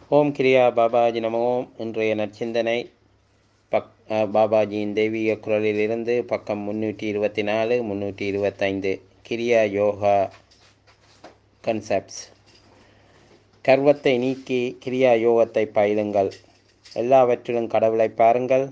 ஓம் கிரியா பாபாஜி நமோ இன்றைய நற்சிந்தனை பக் அஹ், பாபாஜியின் தெய்வீக குரலிலிருந்து பக்கம் முன்னூற்றி இருபத்தி நாலு முன்னூற்றி இருபத்தைந்து கிரியா யோகா கன்செப்ட்ஸ் கர்வத்தை நீக்கி கிரியா யோகத்தை பயிலுங்கள் எல்லாவற்றிலும் கடவுளை பாருங்கள்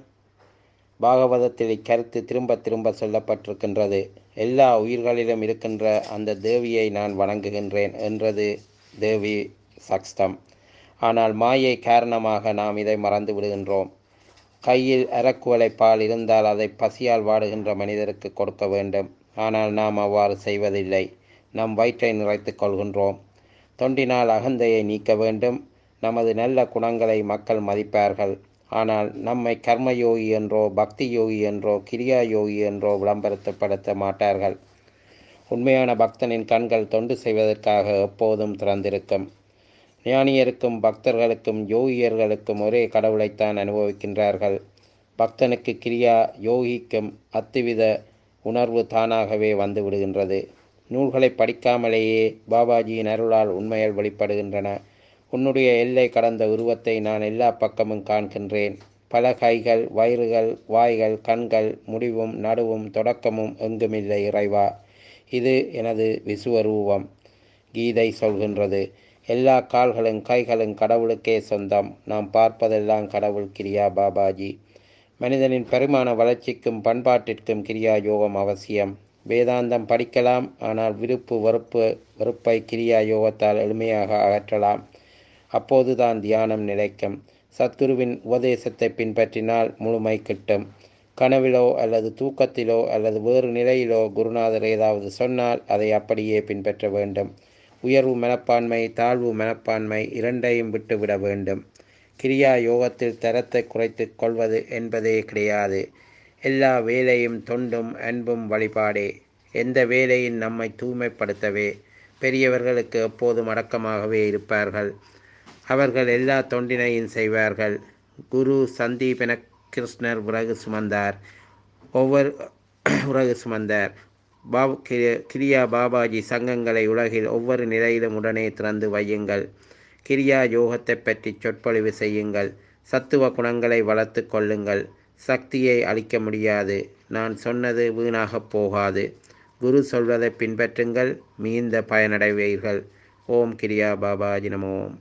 பாகவதத்தில் இக்கருத்து திரும்ப திரும்ப சொல்லப்பட்டிருக்கின்றது எல்லா உயிர்களிலும் இருக்கின்ற அந்த தேவியை நான் வணங்குகின்றேன் என்றது தேவி சக்ஸ்தம் ஆனால் மாயை காரணமாக நாம் இதை மறந்து விடுகின்றோம் கையில் அறக்குவலை பால் இருந்தால் அதை பசியால் வாடுகின்ற மனிதருக்கு கொடுக்க வேண்டும் ஆனால் நாம் அவ்வாறு செய்வதில்லை நம் வயிற்றை நிறைத்துக் கொள்கின்றோம் தொண்டினால் அகந்தையை நீக்க வேண்டும் நமது நல்ல குணங்களை மக்கள் மதிப்பார்கள் ஆனால் நம்மை கர்மயோகி என்றோ பக்தி யோகி என்றோ கிரியா யோகி என்றோ விளம்பரப்படுத்த மாட்டார்கள் உண்மையான பக்தனின் கண்கள் தொண்டு செய்வதற்காக எப்போதும் திறந்திருக்கும் ஞானியருக்கும் பக்தர்களுக்கும் யோகியர்களுக்கும் ஒரே கடவுளைத்தான் அனுபவிக்கின்றார்கள் பக்தனுக்கு கிரியா யோகிக்கும் அத்துவித உணர்வு தானாகவே வந்து விடுகின்றது நூல்களை படிக்காமலேயே பாபாஜியின் அருளால் உண்மைகள் வெளிப்படுகின்றன உன்னுடைய எல்லை கடந்த உருவத்தை நான் எல்லா பக்கமும் காண்கின்றேன் பல கைகள் வயிறுகள் வாய்கள் கண்கள் முடிவும் நடுவும் தொடக்கமும் எங்குமில்லை இறைவா இது எனது விசுவரூபம் கீதை சொல்கின்றது எல்லா கால்களும் கைகளும் கடவுளுக்கே சொந்தம் நாம் பார்ப்பதெல்லாம் கடவுள் கிரியா பாபாஜி மனிதனின் பரிமாண வளர்ச்சிக்கும் பண்பாட்டிற்கும் கிரியா யோகம் அவசியம் வேதாந்தம் படிக்கலாம் ஆனால் விருப்பு வெறுப்பு வெறுப்பை கிரியா யோகத்தால் எளிமையாக அகற்றலாம் அப்போதுதான் தியானம் நிலைக்கும் சத்குருவின் உபதேசத்தை பின்பற்றினால் முழுமை கிட்டும் கனவிலோ அல்லது தூக்கத்திலோ அல்லது வேறு நிலையிலோ குருநாதர் ஏதாவது சொன்னால் அதை அப்படியே பின்பற்ற வேண்டும் உயர்வு மனப்பான்மை தாழ்வு மனப்பான்மை இரண்டையும் விட்டுவிட வேண்டும் கிரியா யோகத்தில் தரத்தை குறைத்து கொள்வது என்பதே கிடையாது எல்லா வேலையும் தொண்டும் அன்பும் வழிபாடே எந்த வேலையும் நம்மை தூய்மைப்படுத்தவே பெரியவர்களுக்கு எப்போதும் அடக்கமாகவே இருப்பார்கள் அவர்கள் எல்லா தொண்டினையும் செய்வார்கள் குரு சந்தீபன கிருஷ்ணர் விறகு சுமந்தார் ஒவ்வொரு விறகு சுமந்தார் பாபு கிரி- கிரியா பாபாஜி சங்கங்களை உலகில் ஒவ்வொரு நிலையிலும் உடனே திறந்து வையுங்கள் கிரியா யோகத்தை பற்றி சொற்பொழிவு செய்யுங்கள் சத்துவ குணங்களை வளர்த்து கொள்ளுங்கள் சக்தியை அளிக்க முடியாது நான் சொன்னது வீணாகப் போகாது குரு சொல்வதை பின்பற்றுங்கள் மிகுந்த பயனடைவீர்கள் ஓம் கிரியா பாபாஜி நமோம்